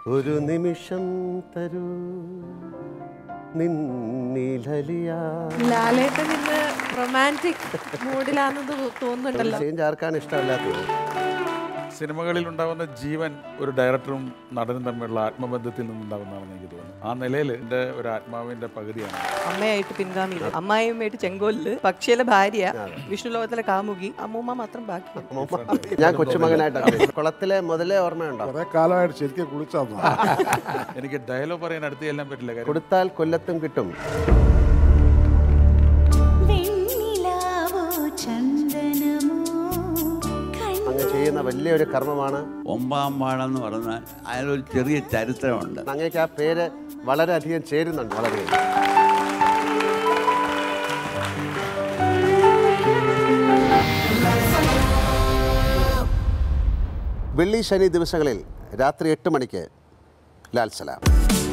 ഒരു നിമിഷം തരൂ നിന്നിലലിയാ ലാലേട്ടൻ ഇന്ന് റൊമാൻറ്റിക് മൂഡിലാണെന്ന് തോന്നുന്നുണ്ടല്ലോ ചേഞ്ച് ആർക്കാണ് ഇഷ്ടമല്ലാത്തത് സിനിമകളിൽ ഉണ്ടാകുന്ന ജീവൻ ഒരു ഡയറക്ടറും നടനും തമ്മിലുള്ള ആത്മബന്ധത്തിൽ നിന്നുണ്ടാകുന്നതാണെന്ന് എനിക്ക് തോന്നുന്നു ആ നിലയിൽ എൻ്റെ ഒരു ആത്മാവിൻ്റെ പകുതിയാണ് അമ്മയായിട്ട് പിൻഗാമി അമ്മായിയമ്മയായിട്ട് ചെങ്കോലില് പക്ഷിയിലെ ഭാര്യ വിഷ്ണു ലോകത്തിലെ കാമുകി അമ്മൂമ്മ മാത്രം ബാക്കി ഞാൻ കൊച്ചുമകനായിട്ട് കുളത്തിലെ മുതലേ ഓർമ്മയുണ്ടോ കുറെ കാലമായിട്ട് ശരിക്കും കുളിച്ചാന്നു എനിക്ക് ഡയലോഗ് പറയാൻ അടുത്ത് ചെല്ലാൻ പറ്റില്ല കാര്യം കൊടുത്താൽ കൊല്ലത്തും കിട്ടും വെണ്ണിലാവോ ചന്ദനമോ അങ്ങ് ചെയ്യുന്ന വലിയൊരു കർമ്മമാണ് ഒമ്പാം പാടെന്ന് പറഞ്ഞാൽ അതിലൊരു ചെറിയ ചരിത്രമുണ്ട് അങ്ങേക്ക് ആ പേര് വളരെയധികം ചേരുന്നുണ്ട് വളരെ വെള്ളി ശനി ദിവസങ്ങളിൽ രാത്രി എട്ട് മണിക്ക് ലാൽ സലാം